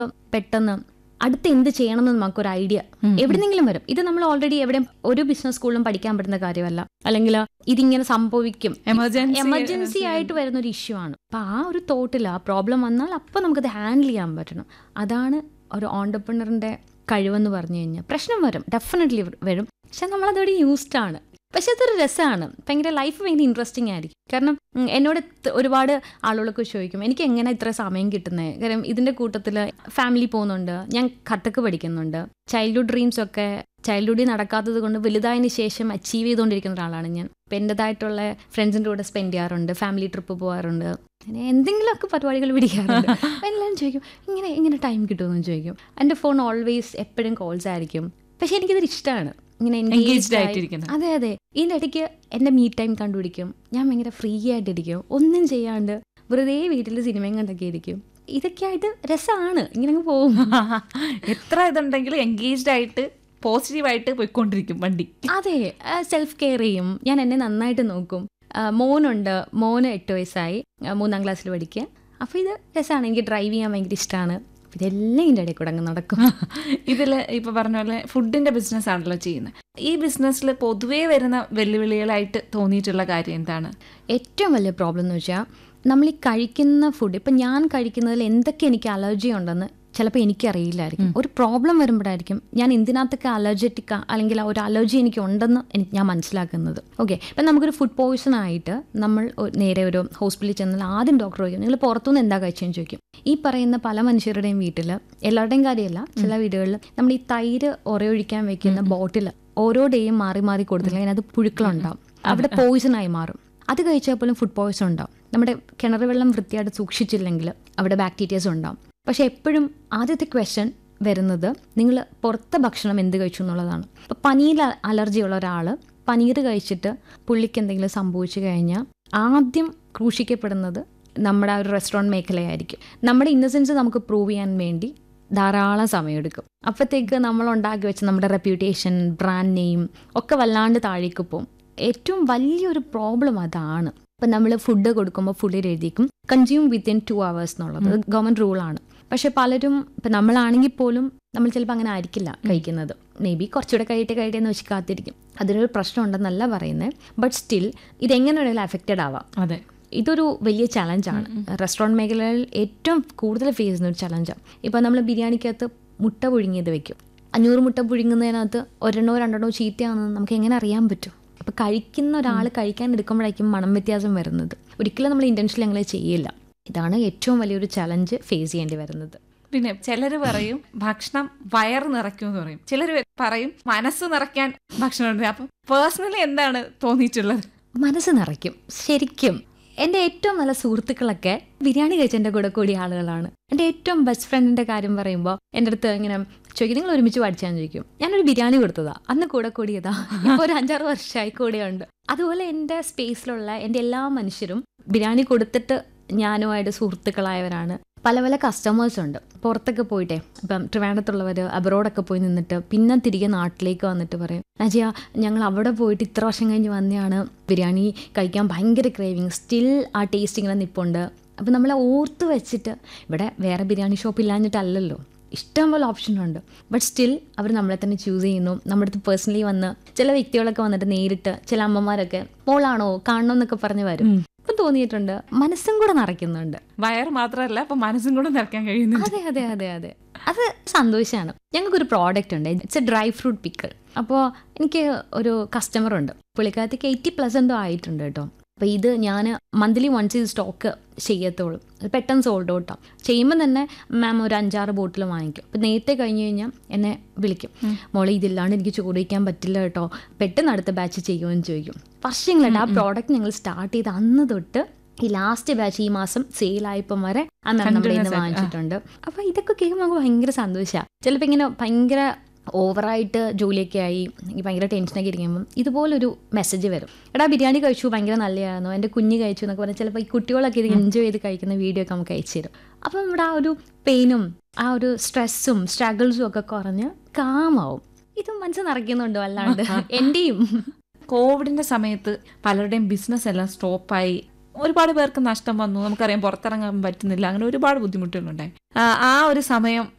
പെട്ടെന്ന് അടുത്ത് എന്ത് ചെയ്യണം എന്ന് നമുക്കൊരു ഐഡിയ എവിടെന്നെങ്കിലും വരും ഇത് നമ്മൾ ഓൾറെഡി എവിടെ ഒരു ബിസിനസ് സ്കൂളിലും പഠിക്കാൻ പറ്റുന്ന കാര്യമല്ല അല്ലെങ്കിൽ ഇതിങ്ങനെ സംഭവിക്കും എമർജൻസി എമർജൻസി ആയിട്ട് വരുന്ന ഒരു ഇഷ്യൂ ആണ് അപ്പൊ ആ ഒരു തോട്ടിൽ ആ പ്രോബ്ലം വന്നാൽ അപ്പൊ നമുക്കത് ഹാൻഡിൽ ചെയ്യാൻ പറ്റണം അതാണ് ഒരു ഓണ്ടർപ്രണറിന്റെ കഴിവെന്ന് പറഞ്ഞു കഴിഞ്ഞാൽ പ്രശ്നം വരും ഡെഫിനറ്റ്ലി വരും പക്ഷെ നമ്മളതോടെ യൂസ്ഡ് ആണ് പക്ഷെ അതൊരു രസമാണ് ഭയങ്കര ലൈഫ് ഭയങ്കര ഇൻട്രസ്റ്റിംഗ് ആയിരിക്കും കാരണം ഉം, എന്നോട് ത- ഒരുപാട് ആളുകളൊക്കെ ചോദിക്കും എനിക്ക് എങ്ങനെ ഇത്ര സമയം കിട്ടുന്നത് കാരണം ഇതിന്റെ കൂട്ടത്തിൽ ഫാമിലി പോകുന്നുണ്ട് ഞാൻ കഥക്ക് പഠിക്കുന്നുണ്ട് ചൈൽഡ്ഹുഡ് ഡ്രീംസ് ഒക്കെ ചൈൽഡ്ഹുഡിൽ നടക്കാത്തത് കൊണ്ട് വലുതായതിനു ശേഷം അച്ചീവ് ചെയ്തുകൊണ്ടിരിക്കുന്ന ഒരാളാണ് ഞാൻ അപ്പം എൻ്റെതായിട്ടുള്ള ഫ്രണ്ട്സിൻ്റെ കൂടെ സ്പെൻഡ് ചെയ്യാറുണ്ട് ഫാമിലി ട്രിപ്പ് പോകാറുണ്ട് അങ്ങനെ എന്തെങ്കിലുമൊക്കെ പരിപാടികൾ പിടിക്കാറുണ്ട് അപ്പം എല്ലാവരും ചോദിക്കും ഇങ്ങനെ ഇങ്ങനെ ടൈം കിട്ടുമെന്ന് ചോദിക്കും എൻ്റെ ഫോൺ ഓൾവേസ് എപ്പോഴും കോൾസ് ആയിരിക്കും പക്ഷെ എനിക്കിതൊരു ഇഷ്ടമാണ് ഇങ്ങനെ engaged എൻഗേജ്ഡ് ആയി- ആയിട്ടിരിക്കുന്നത് അതെ അതെ ഇതിൻ്റെ ഇടയ്ക്ക് എൻ്റെ മീ ടൈം കണ്ടുപിടിക്കും ഞാൻ ഭയങ്കര ഫ്രീ ആയിട്ടിരിക്കും ഒന്നും ചെയ്യാണ്ട് വെറുതെ വീട്ടിൽ സിനിമയും കണ്ടൊക്കെ ഇരിക്കും ഇതൊക്കെ ആയിട്ട് രസമാണ് ഇങ്ങനെ അങ്ങ് പോകും എത്ര ഇതുണ്ടെങ്കിലും എൻഗേജ്ഡ് ആയിട്ട് പോസിറ്റീവായിട്ട് പോയിക്കൊണ്ടിരിക്കും വണ്ടി അതെ സെൽഫ് കെയർ ചെയ്യും ഞാൻ എന്നെ നന്നായിട്ട് നോക്കും ആ, മോനുണ്ട് മോന് എട്ട് വയസ്സായി ആ, മൂന്നാം ക്ലാസ്സിൽ പഠിക്കുക അപ്പോൾ ഇത് രസമാണ് എനിക്ക് ഡ്രൈവ് ചെയ്യാൻ ഭയങ്കര ഇഷ്ടമാണ് ഇതെല്ലാം ഇതിൻ്റെ ഇടയിൽ കൂടെ അങ്ങ് നടക്കും ഇതിൽ ഇപ്പൊ പറഞ്ഞ പോലെ ഫുഡിന്റെ ബിസിനസ് ആണല്ലോ ചെയ്യുന്നത് ഈ ബിസിനസ്സിൽ പൊതുവേ വരുന്ന വെല്ലുവിളികളായിട്ട് തോന്നിയിട്ടുള്ള കാര്യം എന്താണ് ഏറ്റവും വലിയ പ്രോബ്ലം എന്ന് വെച്ചാൽ നമ്മൾ ഈ കഴിക്കുന്ന ഫുഡ് ഇപ്പം ഞാൻ കഴിക്കുന്നതിൽ എന്തൊക്കെ എനിക്ക് അലർജി ഉണ്ടെന്ന് ചിലപ്പോൾ എനിക്കറിയില്ലായിരിക്കും ഒരു പ്രോബ്ലം വരുമ്പോഴായിരിക്കും ഞാൻ എന്തിനകത്തൊക്കെ അലർജറ്റിക് അല്ലെങ്കിൽ ആ ഒരു അലർജി എനിക്ക് ഉണ്ടെന്ന് എനിക്ക് ഞാൻ മനസ്സിലാക്കുന്നത് ഓക്കെ ഇപ്പം നമുക്കൊരു ഫുഡ് പോയ്സൺ ആയിട്ട് നമ്മൾ ഒ- നേരെ ഒരു ഹോസ്പിറ്റലിൽ ചെന്നാൽ ആദ്യം ഡോക്ടർ ചോദിക്കും നിങ്ങൾ പുറത്തുനിന്ന് എന്താ കഴിച്ചതെന്ന് ചോദിക്കും ഈ പറയുന്ന പല മനുഷ്യരുടെയും വീട്ടിൽ എല്ലാവരുടെയും കാര്യമല്ല ചില വീടുകളിൽ നമ്മൾ ഈ തൈര് ഉറയൊഴിക്കാൻ വെക്കുന്ന ബോട്ടിൽ ഓരോ ഡേയും മാറി മാറി കൊടുത്തില്ലെങ്കിൽ അതിനകത്ത് പുഴുക്കളുണ്ടാവും അവിടെ പോയിസൺ ആയി മാറും അത് കഴിച്ചാൽ പോലും ഫുഡ് പോയ്സൺ ഉണ്ടാവും നമ്മുടെ കിണർ വെള്ളം വൃത്തിയായിട്ട് സൂക്ഷിച്ചില്ലെങ്കിൽ അവിടെ ബാക്ടീരിയസ് ഉണ്ടാവും പക്ഷെ എപ്പോഴും ആദ്യത്തെ ക്വസ്റ്റ്യൻ വരുന്നത് നിങ്ങൾ പുറത്തെ ഭക്ഷണം എന്ത് കഴിച്ചു എന്നുള്ളതാണ് ഇപ്പോൾ പനീർ അലർജി ഉള്ള ഒരാൾ പനീർ കഴിച്ചിട്ട് പുള്ളിക്ക് എന്തെങ്കിലും സംഭവിച്ചു കഴിഞ്ഞാൽ ആദ്യം ക്രൂശിക്കപ്പെടുന്നത് നമ്മുടെ ആ ഒരു റെസ്റ്റോറൻറ്റ് മേഖലയായിരിക്കും നമ്മുടെ ഇന്നസെൻസ് നമുക്ക് പ്രൂവ് ചെയ്യാൻ വേണ്ടി ധാരാളം സമയമെടുക്കും അപ്പോഴത്തേക്ക് നമ്മൾ ഉണ്ടാക്കി വെച്ച നമ്മുടെ റെപ്യൂട്ടേഷൻ ബ്രാൻഡ് നെയിം ഒക്കെ വല്ലാണ്ട് താഴേക്ക് പോകും ഏറ്റവും വലിയൊരു പ്രോബ്ലം അതാണ് ഇപ്പം നമ്മൾ ഫുഡ് കൊടുക്കുമ്പോൾ ഫുഡിൽ എഴുതിക്കും കൺസ്യൂം വിത്തിൻ ടു അവേഴ്സ് എന്നുള്ളത് ഗവൺമെൻറ് റൂളാണ് പക്ഷെ പലരും ഇപ്പം നമ്മളാണെങ്കിൽ പോലും നമ്മൾ ചിലപ്പോൾ അങ്ങനെ ആയിരിക്കില്ല കഴിക്കുന്നത് മേ ബി കുറച്ചുകൂടെ കഴിയട്ടെ കഴിയട്ടെ എന്ന് വെച്ച് കാത്തിരിക്കും അതിനൊരു പ്രശ്നം ഉണ്ടെന്നല്ല പറയുന്നത് ബട്ട് സ്റ്റിൽ ഇതെങ്ങനെ വേണമെങ്കിലും അഫക്റ്റഡ് ആവാം അതെ ഇതൊരു വലിയ ചലഞ്ചാണ് റെസ്റ്റോറൻറ്റ് മേഖലയിൽ ഏറ്റവും കൂടുതൽ ഫേസ് ചെയ്യുന്ന ഒരു ചലഞ്ചാണ് ഇപ്പോൾ നമ്മൾ ബിരിയാണിക്കകത്ത് മുട്ട പുഴുങ്ങിയത് വെക്കും അഞ്ഞൂറ് മുട്ട പുഴുങ്ങുന്നതിനകത്ത് ഒരെണ്ണോ രണ്ടെണ്ണോ ചീത്തയാണെന്ന് നമുക്ക് എങ്ങനെ അറിയാൻ പറ്റും അപ്പോൾ കഴിക്കുന്ന ഒരാൾ കഴിക്കാൻ എടുക്കുമ്പോഴായിരിക്കും മണം വ്യത്യാസം വരുന്നത് ഒരിക്കലും നമ്മൾ ഇൻറ്റൻഷനിൽ അങ്ങനെ ചെയ്യില്ല ഇതാണ് ഏറ്റവും വലിയൊരു ചലഞ്ച് ഫേസ് ചെയ്യേണ്ടി വരുന്നത് പിന്നെ ചിലർ പറയും ഭക്ഷണം വയർ നിറയ്ക്കും എന്ന് പറയും ചിലർ പറയും മനസ്സ് നിറയ്ക്കാൻ ഭക്ഷണം ഉണ്ട് അപ്പം പേഴ്സണലി എന്താണ് തോന്നിയിട്ടുള്ളത് മനസ്സ് നിറയ്ക്കും ശരിക്കും എൻ്റെ ഏറ്റവും നല്ല സുഹൃത്തുക്കളൊക്കെ ബിരിയാണി കഴിച്ച എൻ്റെ കൂടെ കൂടിയ ആളുകളാണ് എൻ്റെ ഏറ്റവും ബെസ്റ്റ് ഫ്രണ്ടിൻ്റെ കാര്യം പറയുമ്പോൾ എൻ്റെ അടുത്ത് ഇങ്ങനെ ചോദിക്കും നിങ്ങൾ ഒരുമിച്ച് പഠിച്ചാന്ന് ചോദിക്കും ഞാനൊരു ബിരിയാണി കൊടുത്തതാ അന്ന് കൂടെ കൂടിയതാ ഇപ്പോൾ ഒരു അഞ്ചാറ് വർഷമായി കൂടെയുണ്ട് അതുപോലെ എൻ്റെ സ്പേസിലുള്ള എൻ്റെ എല്ലാ മനുഷ്യരും ബിരിയാണി കൊടുത്തിട്ട് ഞാനുമായിട്ട് സുഹൃത്തുക്കളായവരാണ് പല പല കസ്റ്റമേഴ്സ് ഉണ്ട് പുറത്തൊക്കെ പോയിട്ടെ ഇപ്പം ട്രിവാൻഡത്തുള്ളവർ അബ്രോഡൊക്കെ പോയി നിന്നിട്ട് പിന്നെ തിരികെ നാട്ടിലേക്ക് വന്നിട്ട് പറയും നജിയ ഞങ്ങൾ അവിടെ പോയിട്ട് ഇത്ര വർഷം കഴിഞ്ഞ് വന്നെയാണ് ബിരിയാണി കഴിക്കാൻ ഭയങ്കര ക്രേവിങ് സ്റ്റിൽ ആ ടേസ്റ്റ് ഇങ്ങനെ നിപ്പുണ്ട് അപ്പം നമ്മളെ ഓർത്ത് വെച്ചിട്ട് ഇവിടെ വേറെ ബിരിയാണി ഷോപ്പ് ഇല്ലാഞ്ഞിട്ടല്ലല്ലോ ഇഷ്ടം പോലെ ഓപ്ഷൻ ഉണ്ട് ബട്ട് സ്റ്റിൽ അവർ നമ്മളെ തന്നെ ചൂസ് ചെയ്യുന്നു നമ്മുടെ അടുത്ത് പേഴ്സണലി വന്ന് ചില വ്യക്തികളൊക്കെ വന്നിട്ട് നേരിട്ട് ചില അമ്മമാരൊക്കെ മോളാണോ കാണണം എന്നൊക്കെ പറഞ്ഞ് വരും ഇപ്പം തോന്നിയിട്ടുണ്ട് മനസ്സും കൂടെ നിറയ്ക്കുന്നുണ്ട് വയർ മാത്രമല്ല അപ്പൊ മനസ്സും കൂടെ നിറയ്ക്കാൻ കഴിയുന്നുണ്ട് അതെ അതെ അതെ അതെ അത് സന്തോഷമാണ് ഞങ്ങൾക്കൊരു പ്രോഡക്റ്റ് ഉണ്ട് it's a dry fruit pickle അപ്പോൾ എനിക്ക് ഒരു കസ്റ്റമർ ഉണ്ട് പുള്ളിക്കാരത്തേക്ക് എയ്റ്റി പ്ലസ് എന്തോ ആയിട്ടുണ്ട് കേട്ടോ അപ്പോൾ ഇത് ഞാൻ മന്ത്ലി വൺസ് ഇത് സ്റ്റോക്ക് ചെയ്യത്തുള്ളൂ അത് പെട്ടെന്ന് സോൾഡ് ഔട്ടാണ് ചെയ്യുമ്പോൾ തന്നെ മാം ഒരു അഞ്ചാറ് ബോട്ടിൽ വാങ്ങിക്കും അപ്പോൾ നേരത്തെ കഴിഞ്ഞ് കഴിഞ്ഞാൽ എന്നെ വിളിക്കും മോളെ ഇതില്ലാണ്ട് എനിക്ക് ചോറ് വയ്ക്കാൻ പറ്റില്ല കേട്ടോ പെട്ടെന്ന് അടുത്ത ബാച്ച് ചെയ്യുമെന്ന് ചോദിക്കും വർഷങ്ങളായിട്ട് ആ പ്രോഡക്റ്റ് ഞങ്ങൾ സ്റ്റാർട്ട് ചെയ്ത് അന്ന് തൊട്ട് ഈ ലാസ്റ്റ് ബാച്ച് ഈ മാസം സെയിലായപ്പം വരെ ആ മാം നമ്മുടെ ഇന്ന് വാങ്ങിച്ചിട്ടുണ്ട് അപ്പോൾ ഇതൊക്കെ കേൾക്കുമ്പോൾ നമുക്ക് ഭയങ്കര സന്തോഷമാണ് ചിലപ്പോൾ ഇങ്ങനെ ഭയങ്കര ഓവറായിട്ട് ജോലിയൊക്കെ ആയി എനിക്ക് ഭയങ്കര ടെൻഷനൊക്കെ ഇരിക്കുമ്പം ഇതുപോലൊരു മെസ്സേജ് വരും എടാ ബിരിയാണി കഴിച്ചു ഭയങ്കര നല്ലതായിരുന്നു എൻ്റെ കുഞ്ഞ് കഴിച്ചു എന്നൊക്കെ പറഞ്ഞാൽ ചിലപ്പോൾ ഈ കുട്ടികളൊക്കെ ഇത് എൻജോയ് ചെയ്ത് കഴിക്കുന്ന വീഡിയോ ഒക്കെ നമുക്ക് അയച്ചു തരും അപ്പം നമ്മുടെ ആ ഒരു പെയിനും ആ ഒരു സ്ട്രെസ്സും സ്ട്രഗിൾസും ഒക്കെ കുറഞ്ഞ് കാമാവും ഇത് മനസ്സ് നിറയ്ക്കുന്നുണ്ടോ അല്ലാണ്ട് എൻ്റെയും കോവിഡിന്റെ സമയത്ത് പലരുടെയും ബിസിനസ് എല്ലാം സ്റ്റോപ്പായി ഒരുപാട് പേർക്ക് നഷ്ടം വന്നു നമുക്കറിയാം പുറത്തിറങ്ങാൻ പറ്റുന്നില്ല അങ്ങനെ ഒരുപാട് ബുദ്ധിമുട്ടുകളുണ്ടായി ആ, ആ ഒരു സമയം